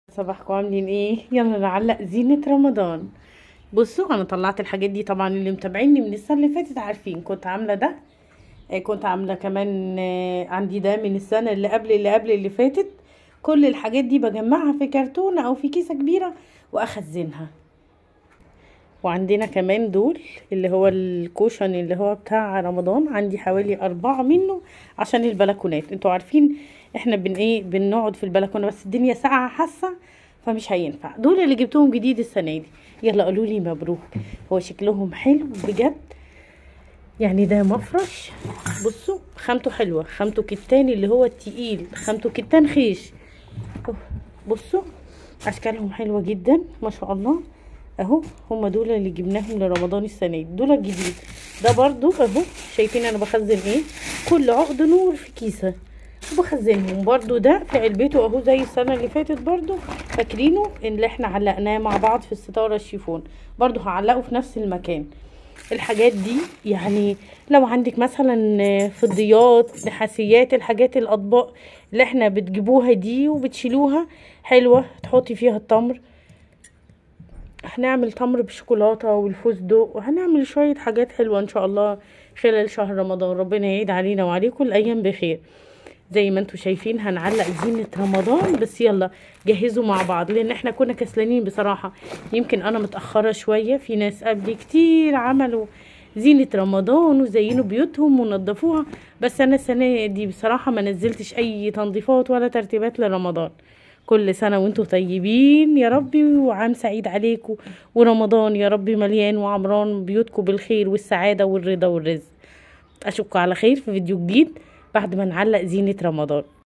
صباحكم عاملين ايه يلا نعلق زينة رمضان بصوا انا طلعت الحاجات دي طبعا اللي متابعيني من السنة اللي فاتت عارفين كنت عاملة ده آه، كنت عاملة كمان آه، عندي ده من السنة اللي قبل اللي قبل اللي فاتت كل الحاجات دي بجمعها في كرتونة او في كيسة كبيرة واخزنها وعندنا كمان دول اللي هو الكوشن اللي هو بتاع رمضان عندي حوالي أربعة منه عشان البلكونات انتوا عارفين احنا بن ايه بنقعد في البلكونة بس الدنيا ساقعة حاسة فمش هينفع دول اللي جبتهم جديد السنة دي يلا قولوا لي مبروك هو شكلهم حلو بجد يعني ده مفرش بصوا خامته حلوة خامته كتان اللي هو التقيل خامته كتان خيش أهو، بصوا اشكالهم حلوة جدا ما شاء الله اهو هما دول اللي جبناهم لرمضان السنه دي دول الجديد ده برضو اهو شايفين انا بخزن ايه كل عقد نور في كيسه وبخزنهم برضو ده في علبته اهو زي السنه اللي فاتت برضو فاكرينه اللي احنا علقناه مع بعض في الستاره الشيفون برضو هعلقه في نفس المكان الحاجات دي يعني لو عندك مثلا فضيات نحاسيات الحاجات الاطباق اللي احنا بتجيبوها دي وبتشيلوها حلوه تحطي فيها التمر هنعمل تمر بالشوكولاته والفستق وهنعمل شويه حاجات حلوه ان شاء الله خلال شهر رمضان ربنا يعيد علينا وعليكم الايام بخير زي ما انتم شايفين هنعلق زينة رمضان بس يلا جهزوا مع بعض لان احنا كنا كسلانين بصراحة يمكن انا متأخرة شوية في ناس قبلي كتير عملوا زينة رمضان وزينوا بيوتهم ونظفوها بس انا السنة دي بصراحة ما نزلتش اي تنظيفات ولا ترتيبات لرمضان كل سنة وانتم طيبين يا ربي وعام سعيد عليكم ورمضان يا ربي مليان وعمران بيوتكم بالخير والسعادة والرضا والرزق اشوفكم على خير في فيديو جديد بعد ما نعلق زينة رمضان